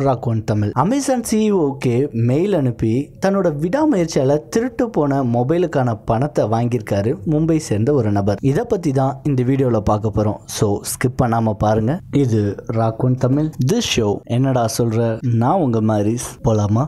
ராக்வன் Tamil Amazon சிஇஓக்கு mail அனுப்பி தன்னோட விடாமுயற்சியால திருட்டு போன மொபைலுக்கான பணத்தை வாங்கியிருக்காரு மும்பை சேர்ந்த ஒரு நபர் இதை பத்தி தான் இந்த வீடியோல பார்க்க போறோம் ஸோ ஸ்கிப் பண்ணாம பாருங்க இது ராக்வன் தமிழ் திஸ் ஷோ என்னடா சொல்ற நான் உங்க மாதிரி போலாமா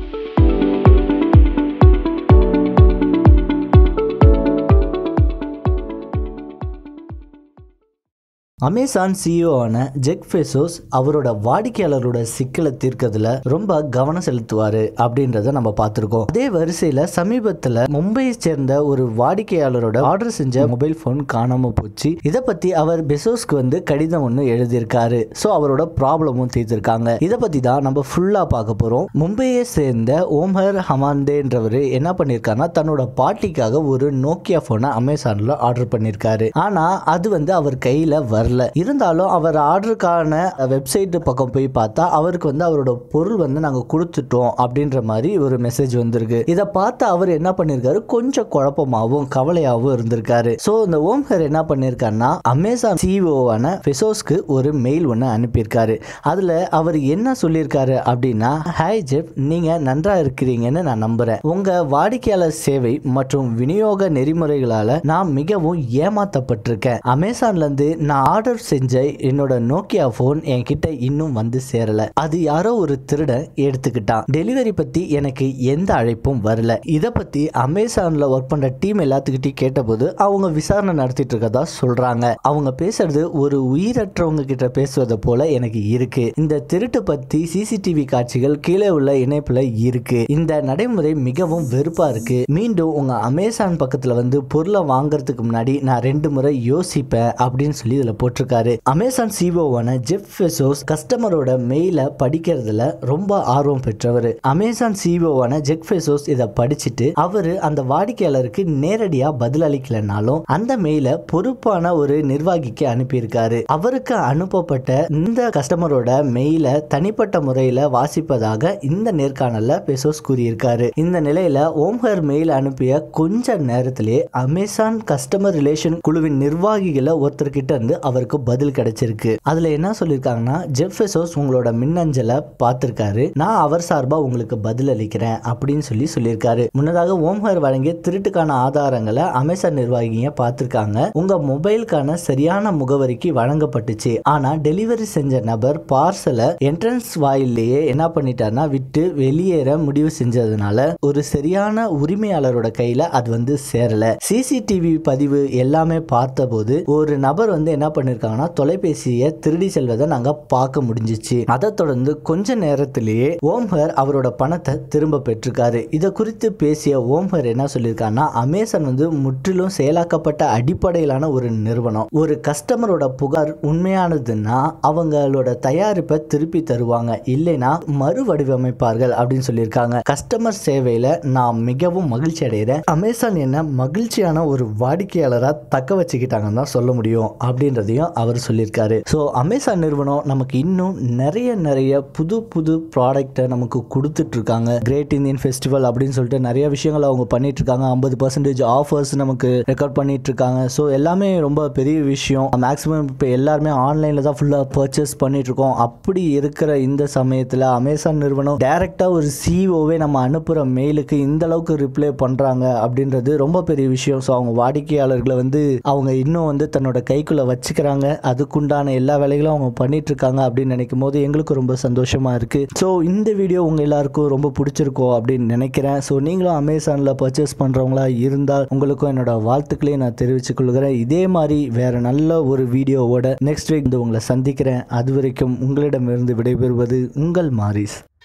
அமேசான் சிஇஓ ஆன ஜெக் ஃபெசோஸ் அவரோட வாடிக்கையாளரோட சிக்கலை தீர்க்கறதுல ரொம்ப கவனம் செலுத்துவாரு அப்படின்றத நம்ம பார்த்துருக்கோம் அதே வரிசையில சமீபத்துல மும்பையை சேர்ந்த ஒரு வாடிக்கையாளரோட ஆர்டர் செஞ்ச மொபைல் ஃபோன் காணாம போச்சு இதை பத்தி அவர் பெசோஸ்க்கு வந்து கடிதம் ஒன்று எழுதியிருக்காரு ஸோ அவரோட ப்ராப்ளமும் தீர்த்திருக்காங்க இதை பத்தி தான் நம்ம ஃபுல்லா பார்க்க போறோம் மும்பையை சேர்ந்த ஓம்ஹர் ஹமாந்தேன்றவர் என்ன பண்ணியிருக்காருன்னா தன்னோட பாட்டிக்காக ஒரு நோக்கியா போனை அமேசான்ல ஆர்டர் பண்ணியிருக்காரு ஆனா அது வந்து அவர் கையில வரல இருந்தாலும் அவர் ஆர்டருக்கான வெப்சைட் பக்கம் போய் பார்த்தா அவருக்கு வந்து அவரோட பொருள் வந்து நாங்க கொடுத்துட்டோம் அப்படின்ற மாதிரி ஒரு மெசேஜ் வந்திருக்கு இதை பார்த்து அவர் என்ன பண்ணியிருக்காரு கொஞ்சம் குழப்பமாகவும் கவலையாகவும் இருந்திருக்காரு ஸோ இந்த ஓம்ஹர் என்ன பண்ணியிருக்காருன்னா அமேசான் சிஇஓவான ஃபெசோஸ்க்கு ஒரு மெயில் ஒன்று அனுப்பியிருக்காரு அதில் அவர் என்ன சொல்லியிருக்காரு அப்படின்னா ஹாய் ஜெப் நீங்கள் நன்றாக இருக்கிறீங்கன்னு நான் நம்புகிறேன் உங்கள் வாடிக்கையாளர் சேவை மற்றும் விநியோக நெறிமுறைகளால் நான் மிகவும் ஏமாத்தப்பட்டிருக்கேன் அமேசான்லேருந்து நான் ஆர்டர் செஞ்ச என்னோட நோக்கியா ஃபோன் என்கிட்ட இன்னும் வந்து சேரல அது யாரோ ஒரு திருடன் எடுத்துக்கிட்டான் டெலிவரி பத்தி எனக்கு எந்த அழைப்பும் வரல இதை பத்தி அமேசான்ல ஒர்க் பண்ற டீம் எல்லாத்துக்கிட்டையும் கேட்டபோது அவங்க விசாரணை நடத்திட்டு இருக்கதா சொல்றாங்க அவங்க பேசுறது ஒரு உயிரற்றவங்க கிட்ட பேசுவதை போல எனக்கு இருக்கு இந்த திருட்டு பத்தி சிசிடிவி காட்சிகள் கீழே உள்ள இணைப்புல இருக்கு இந்த நடைமுறை மிகவும் வெறுப்பா இருக்கு மீண்டும் உங்க அமேசான் பக்கத்துல வந்து பொருளை வாங்குறதுக்கு முன்னாடி நான் ரெண்டு முறை யோசிப்பேன் அப்படின்னு சொல்லி இதுல போட்டிருக்காரு அமேசான் சிஓவான ஜெஃப் ஃபெசோஸ் கஸ்டமரோட மெயிலை படிக்கிறதுல ரொம்ப ஆர்வம் பெற்றவர் அமேசான் சிஓவான ஜெக் ஃபெசோஸ் இதை படிச்சுட்டு அவரு அந்த வாடிக்கையாளருக்கு நேரடியா பதில் அளிக்கலனாலும் அந்த மெயிலை பொறுப்பான ஒரு நிர்வாகிக்கு அனுப்பியிருக்காரு அவருக்கு அனுப்பப்பட்ட இந்த கஸ்டமரோட மெயிலை தனிப்பட்ட முறையில வாசிப்பதாக இந்த நேர்காணல்ல பெசோஸ் கூறியிருக்காரு இந்த நிலையில ஓம்ஹர் மெயில் அனுப்பிய கொஞ்ச நேரத்திலே அமேசான் கஸ்டமர் ரிலேஷன் குழுவின் நிர்வாகிகளை ஒருத்தர்கிட்ட இருந்து அவருக்கு பதில் கிடைச்சிருக்கு அதுல என்ன சொல்லியிருக்காங்கன்னா ஜெஃப் பெசோஸ் உங்களோட மின்னஞ்சலை பார்த்திருக்காரு நான் அவர் சார்பா உங்களுக்கு பதில் அளிக்கிறேன் அப்படின்னு சொல்லி சொல்லியிருக்காரு முன்னதாக ஓம்ஹர் வழங்கிய திருட்டுக்கான ஆதாரங்களை அமேசான் நிர்வாகிங்க பார்த்திருக்காங்க உங்க மொபைலுக்கான சரியான முகவரிக்கு வழங்கப்பட்டுச்சு ஆனா டெலிவரி செஞ்ச நபர் பார்சலை என்ட்ரன்ஸ் வாயிலேயே என்ன பண்ணிட்டாருன்னா விட்டு வெளியேற முடிவு செஞ்சதுனால ஒரு சரியான உரிமையாளரோட கையில அது வந்து சேரல சிசிடிவி பதிவு எல்லாமே பார்த்தபோது ஒரு நபர் வந்து என்ன பண்ணிருக்காங்கன்னா தொலைபேசியை திருடி செல்வதை நாங்க பார்க்க முடிஞ்சிச்சு அதை தொடர்ந்து கொஞ்ச நேரத்திலேயே ஓம்ஹர் அவரோட பணத்தை திரும்ப பெற்றிருக்காரு இதை குறித்து பேசிய ஓம்ஹர் என்ன சொல்லியிருக்காருன்னா அமேசான் வந்து முற்றிலும் செயலாக்கப்பட்ட அடிப்படையிலான ஒரு நிறுவனம் ஒரு கஸ்டமரோட புகார் உண்மையானதுன்னா அவங்களோட தயாரிப்பை திருப்பி தருவாங்க இல்லைன்னா மறு வடிவமைப்பார்கள் அப்படின்னு சொல்லியிருக்காங்க கஸ்டமர் சேவையில நான் மிகவும் மகிழ்ச்சி அடைகிறேன் அமேசான் என்ன மகிழ்ச்சியான ஒரு வாடிக்கையாளரா தக்க வச்சுக்கிட்டாங்கன்னு தான் சொல்ல முடியும் அப்படின்றதையும் அவர் சொல்லியிருக்காரு ஸோ அமேசான் நிறுவனம் நமக்கு இன்னும் நிறைய நிறைய புது புது ப்ராடக்ட்டை நமக்கு கொடுத்துட்டு இருக்காங்க கிரேட் இந்தியன் ஃபெஸ்டிவல் அப்படின்னு சொல்லிட்டு நிறைய விஷயங்கள் அவங்க பண்ணிட்டு இருக்காங்க ஐம்பது பர்சன்டேஜ் ஆஃபர்ஸ் நமக்கு ரெக்கார்ட் பண்ணிட்டு இருக்காங்க ஸோ எல்லாமே ரொம்ப பெரிய விஷயம் மேக்ஸிமம் இப்போ எல்லாருமே ஆன்லைனில் தான் ஃபுல்லாக பர்ச்சேஸ் பண்ணிட்டு இருக்கோம் அப்படி இருக்கிற இந்த சமயத்தில் அமேசான் நிறுவனம் டைரெக்டாக ஒரு சிஓவே நம்ம அனுப்புகிற மெயிலுக்கு இந்த அளவுக்கு ரிப்ளை பண்ணுறாங்க அப்படின்றது ரொம்ப பெரிய விஷயம் ஸோ அவங்க வாடிக்கையாளர்களை வந்து அவங்க இன்னும் வந்து தன்னோட கைக்குள்ளே வச்சுக்கிறாங்க அதுக்குண்டான எல்லா வேலைகளும் அவங்க பண்ணிட்டு இருக்காங்க அப்படின்னு நினைக்கும் போது எங்களுக்கு ரொம்ப சந்தோஷமா இருக்கு ஸோ இந்த வீடியோ உங்க எல்லாருக்கும் ரொம்ப பிடிச்சிருக்கோம் அப்படின்னு நினைக்கிறேன் ஸோ நீங்களும் அமேசானில் பர்ச்சேஸ் பண்ணுறவங்களா இருந்தால் உங்களுக்கும் என்னோட வாழ்த்துக்களையும் நான் தெரிவித்துக் கொள்கிறேன் இதே மாதிரி வேற நல்ல ஒரு வீடியோவோட நெக்ஸ்ட் வீக் வந்து உங்களை சந்திக்கிறேன் அது வரைக்கும் உங்களிடமிருந்து விடைபெறுவது உங்கள் மாரிஸ்